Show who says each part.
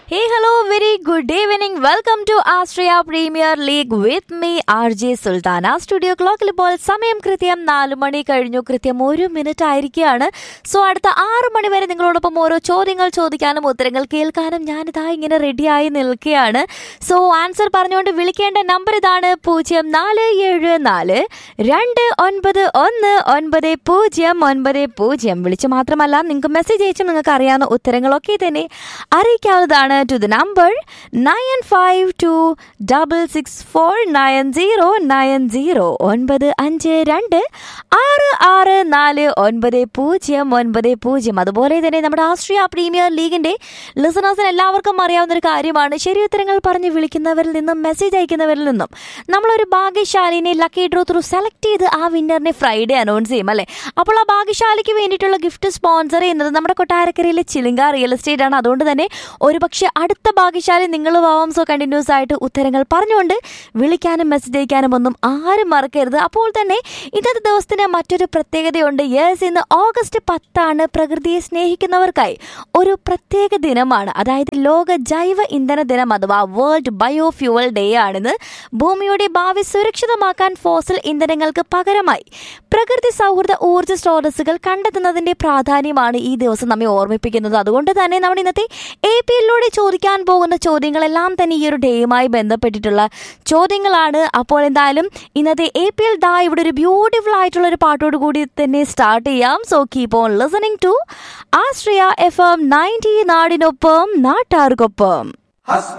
Speaker 1: Hey, hello, very good evening. Welcome to Austria Premier League with me, RJ Sultana studio ക്ലോക്കിൽ ഇപ്പോൾ സമയം കൃത്യം നാല് മണി കഴിഞ്ഞു കൃത്യം ഒരു മിനിറ്റ് ആയിരിക്കുകയാണ് സോ അടുത്ത ആറ് മണി വരെ നിങ്ങളോടൊപ്പം ഓരോ ചോദ്യങ്ങൾ ചോദിക്കാനും ഉത്തരങ്ങൾ കേൾക്കാനും ഞാനിതാ ഇങ്ങനെ റെഡിയായി നിൽക്കുകയാണ് സോ ആൻസർ പറഞ്ഞുകൊണ്ട് വിളിക്കേണ്ട നമ്പർ ഇതാണ് പൂജ്യം നാല് ഏഴ് നാല് രണ്ട് ഒൻപത് ഒന്ന് ഒൻപത് പൂജ്യം ഒൻപത് പൂജ്യം വിളിച്ച് മാത്രമല്ല നിങ്ങൾക്ക് മെസ്സേജ് അയച്ചും നിങ്ങൾക്ക് അറിയാവുന്ന ഉത്തരങ്ങളൊക്കെ തന്നെ അറിയിക്കാവുന്നതാണ് to the number nine five two double six four nine zero nine zero ഒൻപത് അഞ്ച് രണ്ട് ആറ് ആറ് നാല് ഒൻപത് പൂജ്യം ഒൻപത് പൂജ്യം അതുപോലെ തന്നെ നമ്മുടെ ആസ്ട്രിയ പ്രീമിയർ ലീഗിന്റെ ലിസണേഴ്സിന് എല്ലാവർക്കും അറിയാവുന്ന ഒരു കാര്യമാണ് ശരി ഉത്തരങ്ങൾ പറഞ്ഞ് വിളിക്കുന്നവരിൽ നിന്നും മെസ്സേജ് അയക്കുന്നവരിൽ നിന്നും നമ്മളൊരു ഭാഗ്യശാലിനെ ലക്കി ഡ്രോ ത്രൂ സെലക്ട് ചെയ്ത് ആ വിന്നറിനെ ഫ്രൈഡേ അനൗൺസ് ചെയ്യും അല്ലേ അപ്പോൾ ആ ഭാഗ്യശാലിക്ക് വേണ്ടിയിട്ടുള്ള ഗിഫ്റ്റ് സ്പോൺസർ ചെയ്യുന്നത് നമ്മുടെ കൊട്ടാരക്കരയിലെ ചിലിങ്ക റിയൽ എസ്റ്റേറ്റ് ആണ് അതുകൊണ്ട് തന്നെ ഒരുപക്ഷെ അടുത്ത ഭാഗ്യശാലി നിങ്ങൾ ആവാം സോ കണ്ടിന്യൂസ് ആയിട്ട് ഉത്തരങ്ങൾ പറഞ്ഞുകൊണ്ട് വിളിക്കാനും മെസ്സേജ് അയക്കാനും ഒന്നും ആരും മറക്കരുത് അപ്പോൾ തന്നെ ഇന്നത്തെ ദിവസത്തിന് മറ്റൊരു പ്രത്യേകതയുണ്ട് യെസ് ഇന്ന് ഓഗസ്റ്റ് പത്താണ് പ്രകൃതിയെ സ്നേഹിക്കുന്നവർക്കായി ഒരു പ്രത്യേക ദിനമാണ് അതായത് ലോക ജൈവ ഇന്ധന ദിനം അഥവാ വേൾഡ് ബയോ ഫ്യൂവൽ ഡേ ആണിന്ന് ഭൂമിയുടെ ഭാവി സുരക്ഷിതമാക്കാൻ ഫോസിൽ ഇന്ധനങ്ങൾക്ക് പകരമായി പ്രകൃതി സൗഹൃദ ഊർജ്ജ സ്രോതസ്സുകൾ കണ്ടെത്തുന്നതിന്റെ പ്രാധാന്യമാണ് ഈ ദിവസം നമ്മെ ഓർമ്മിപ്പിക്കുന്നത് അതുകൊണ്ട് തന്നെ നമ്മൾ ഇന്നത്തെ എ പി എല്ലിലൂടെ ചോദിക്കാൻ പോകുന്ന ചോദ്യങ്ങളെല്ലാം തന്നെ ഈ ഒരു ഡേയുമായി ബന്ധപ്പെട്ടിട്ടുള്ള ചോദ്യങ്ങളാണ് അപ്പോൾ എന്തായാലും ഇന്നത്തെ എ പി എൽ ദാ ഇവിടെ ഒരു ബ്യൂട്ടിഫുൾ ആയിട്ടുള്ള ഒരു പാട്ടോട് കൂടി തന്നെ സ്റ്റാർട്ട് ചെയ്യാം so keep on listening to Ashraya F M ninety നാടിനൊപ്പം നാട്ടാർക്കൊപ്പം
Speaker 2: ഹസ്ബ